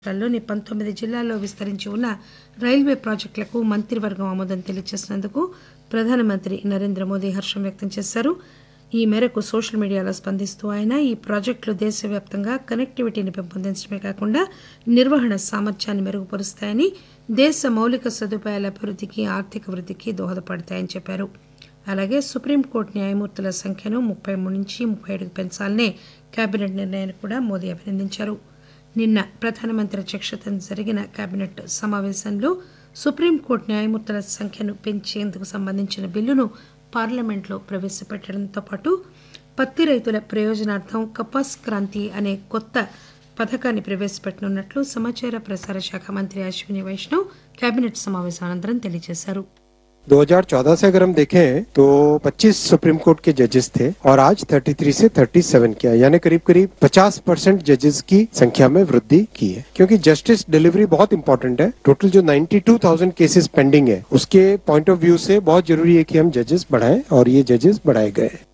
రాష్ట్రాల్లోని పంతొమ్మిది జిల్లాల్లో విస్తరించి ఉన్న రైల్వే ప్రాజెక్టులకు మంత్రివర్గం ఆమోదం తెలియజేసినందుకు ప్రధానమంత్రి నరేంద్ర మోదీ హర్షం వ్యక్తం చేశారు ఈ మేరకు సోషల్ మీడియాలో స్పందిస్తూ ఆయన ఈ ప్రాజెక్టులు దేశవ్యాప్తంగా కనెక్టివిటీని పెంపొందించడమే కాకుండా నిర్వహణ సామర్థ్యాన్ని మెరుగుపరుస్తాయని దేశ మౌలిక సదుపాయాల అభివృద్ధికి ఆర్థిక వృద్ధికి దోహదపడతాయని చెప్పారు అలాగే సుప్రీంకోర్టు న్యాయమూర్తుల సంఖ్యను ముప్పై మూడు నుంచి ముప్పై ఏడుకు పెంచాలనే కేబినెట్ నిర్ణయాన్ని కూడా మోదీ అభినందించారు నిన్న ప్రధానమంత్రి అధ్యక్షతన జరిగిన కేబినెట్ సమావేశంలో సుప్రీంకోర్టు న్యాయమూర్తుల సంఖ్యను పెంచేందుకు సంబంధించిన బిల్లును పార్లమెంట్లో ప్రవేశపెట్టడంతో పాటు పత్తి రైతుల ప్రయోజనార్థం కపాస్ క్రాంతి అనే కొత్త పథకాన్ని ప్రవేశపెట్టనున్నట్లు సమాచార ప్రసార శాఖ మంత్రి అశ్విని వైష్ణవ్ కేబినెట్ సమావేశం అనంతరం తెలియజేశారు 2014 से अगर हम देखें तो 25 सुप्रीम कोर्ट के जजेस थे और आज 33 से 37 किया यानी करीब करीब 50 परसेंट जजेस की संख्या में वृद्धि की है क्योंकि जस्टिस डिलीवरी बहुत इंपॉर्टेंट है टोटल जो 92,000 केसेस पेंडिंग है उसके पॉइंट ऑफ व्यू से बहुत जरूरी है कि हम जजेस बढ़ाएं और ये जजेस बढ़ाए गए हैं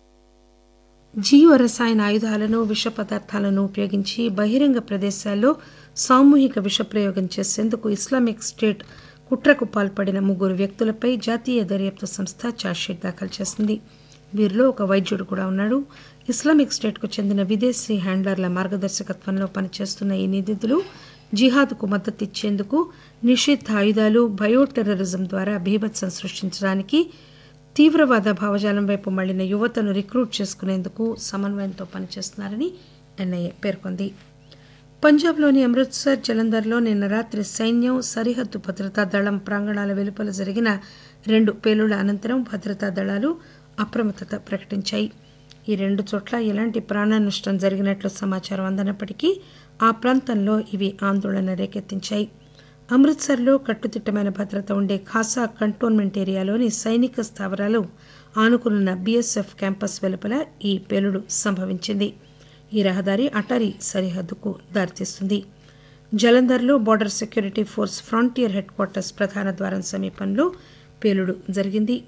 జీవ రసాయన ఆయుధాలను విష పదార్థాలను ఉపయోగించి బహిరంగ ప్రదేశాల్లో సామూహిక విష ప్రయోగం చేసేందుకు ఇస్లామిక్ స్టేట్ కుట్రకు పాల్పడిన ముగ్గురు వ్యక్తులపై జాతీయ దర్యాప్తు సంస్థ ఛార్జ్షీట్ దాఖలు చేసింది వీరిలో ఒక వైద్యుడు కూడా ఉన్నాడు ఇస్లామిక్ స్టేట్కు చెందిన విదేశీ హ్యాండ్లర్ల మార్గదర్శకత్వంలో పనిచేస్తున్న ఈ నిందితులు జిహాద్కు మద్దతు ఇచ్చేందుకు నిషిద్ధ ఆయుధాలు బయో టెర్రరిజం ద్వారా బీభత్సం సృష్టించడానికి తీవ్రవాద భావజాలం వైపు మళ్లిన యువతను రిక్రూట్ చేసుకునేందుకు సమన్వయంతో పనిచేస్తున్నారని ఎన్ఐఏ పేర్కొంది పంజాబ్లోని అమృత్సర్ జలంధర్లో నిన్న రాత్రి సైన్యం సరిహద్దు భద్రతా దళం ప్రాంగణాల వెలుపల జరిగిన రెండు పేలుళ్ల అనంతరం భద్రతా దళాలు అప్రమత్తత ప్రకటించాయి ఈ రెండు చోట్ల ఎలాంటి ప్రాణ నష్టం జరిగినట్లు సమాచారం అందనప్పటికీ ఆ ప్రాంతంలో ఇవి ఆందోళన రేకెత్తించాయి అమృత్సర్లో కట్టుదిట్టమైన భద్రత ఉండే ఖాసా కంటోన్మెంట్ ఏరియాలోని సైనిక స్థావరాలు ఆనుకున్న బీఎస్ఎఫ్ క్యాంపస్ వెలుపల ఈ పేలుడు సంభవించింది ఈ రహదారి అటారీ సరిహద్దుకు దారితీస్తుంది జలంధర్లో border security force frontier headquarters ప్రధాన ద్వారం సమీపంలో పేలుడు జరిగింది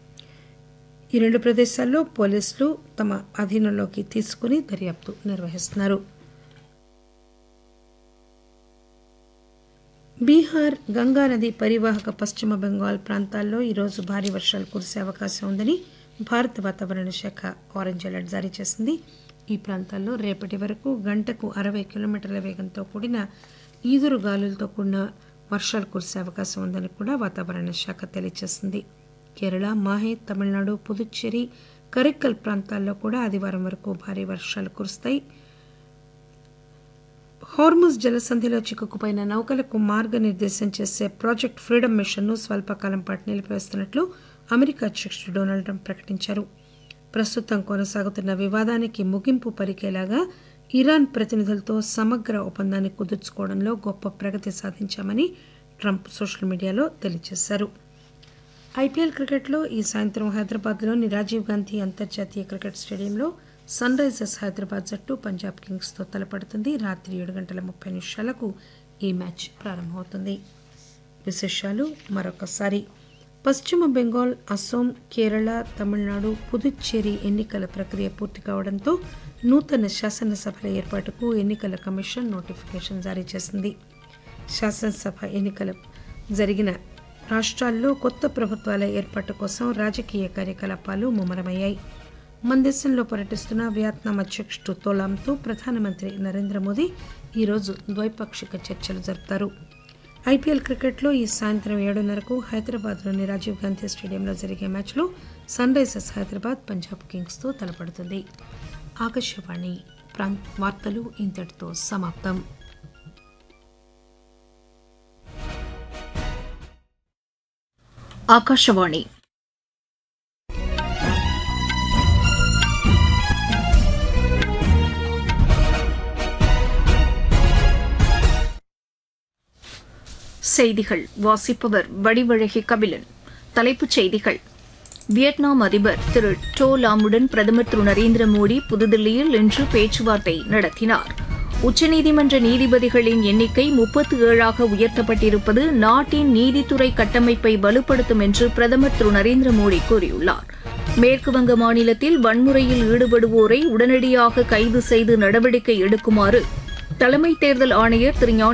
ఈ రెండు ప్రదేశాల్లో పోలీసులు తమ అధీనంలోకి తీసుకుని దర్యాప్తు నిర్వహిస్తున్నారు బీహార్ గంగా నది పరివాహక పశ్చిమ బెంగాల్ ప్రాంతాల్లో ఈరోజు భారీ వర్షాలు కురిసే అవకాశం ఉందని భారత వాతావరణ శాఖ ఆరెంజ్ అలర్ట్ జారీ చేసింది ఈ ప్రాంతాల్లో రేపటి వరకు గంటకు అరవై కిలోమీటర్ల వేగంతో కూడిన ఈదురు గాలులతో కూడిన వర్షాలు కురిసే అవకాశం ఉందని కూడా వాతావరణ శాఖ తెలియజేసింది కేరళ మాహే తమిళనాడు పుదుచ్చేరి కరిక్కల్ ప్రాంతాల్లో కూడా ఆదివారం వరకు భారీ వర్షాలు కురుస్తాయి హార్ముజ్ జలసంధిలో చిక్కుకుపోయిన నౌకలకు మార్గనిర్దేశం చేసే ప్రాజెక్ట్ ఫ్రీడమ్ మిషన్ను స్వల్పకాలం పాటు నిలిపివేస్తున్నట్లు అమెరికా అధ్యక్షుడు డొనాల్డ్ ట్రంప్ ప్రకటించారు ప్రస్తుతం కొనసాగుతున్న వివాదానికి ముగింపు పరికేలాగా ఇరాన్ ప్రతినిధులతో సమగ్ర ఒప్పందాన్ని కుదుర్చుకోవడంలో గొప్ప ప్రగతి సాధించామని ట్రంప్ సోషల్ మీడియాలో తెలియజేశారు ఐపీఎల్ క్రికెట్లో ఈ సాయంత్రం హైదరాబాద్లోని రాజీవ్ గాంధీ అంతర్జాతీయ క్రికెట్ స్టేడియంలో సన్ రైజర్స్ హైదరాబాద్ జట్టు పంజాబ్ కింగ్స్తో తలపడుతుంది రాత్రి ఏడు గంటల ముప్పై నిమిషాలకు ఈ మ్యాచ్ ప్రారంభమవుతుంది విశేషాలు మరొకసారి పశ్చిమ బెంగాల్ అస్సోం కేరళ తమిళనాడు పుదుచ్చేరి ఎన్నికల ప్రక్రియ పూర్తి కావడంతో నూతన శాసనసభల ఏర్పాటుకు ఎన్నికల కమిషన్ నోటిఫికేషన్ జారీ చేసింది శాసనసభ ఎన్నికల జరిగిన రాష్ట్రాల్లో కొత్త ప్రభుత్వాల ఏర్పాటు కోసం రాజకీయ కార్యకలాపాలు ముమ్మరమయ్యాయి మన దేశంలో పర్యటిస్తున్న వియత్నాం అధ్యక్షుడు తోలాంతో ప్రధానమంత్రి నరేంద్ర మోదీ ఈరోజు ద్వైపాక్షిక చర్చలు జరుపుతారు ఐపీఎల్ క్రికెట్లో ఈ సాయంత్రం ఏడున్నరకు హైదరాబాద్లోని రాజీవ్ గాంధీ స్టేడియంలో జరిగే మ్యాచ్లో సన్ రైజర్స్ హైదరాబాద్ పంజాబ్ కింగ్స్తో తలపడుతుంది ఆకాశవాణి ప్రాంత వార్తలు ఇంతటితో సమాప్తం ఆకాశవాణి செய்திகள் வாசிப்பவர் வடிவழகி கபிலன் தலைப்புச் செய்திகள் வியட்நாம் அதிபர் திரு டோ லாமுடன் பிரதமர் திரு நரேந்திர மோடி புதுதில்லியில் இன்று பேச்சுவார்த்தை நடத்தினார் உச்சநீதிமன்ற நீதிபதிகளின் எண்ணிக்கை முப்பத்து ஏழாக உயர்த்தப்பட்டிருப்பது நாட்டின் நீதித்துறை கட்டமைப்பை வலுப்படுத்தும் என்று பிரதமர் திரு நரேந்திர மோடி கூறியுள்ளார் மேற்குவங்க மாநிலத்தில் வன்முறையில் ஈடுபடுவோரை உடனடியாக கைது செய்து நடவடிக்கை எடுக்குமாறு தலைமை தேர்தல் ஆணையர் திரு ஞான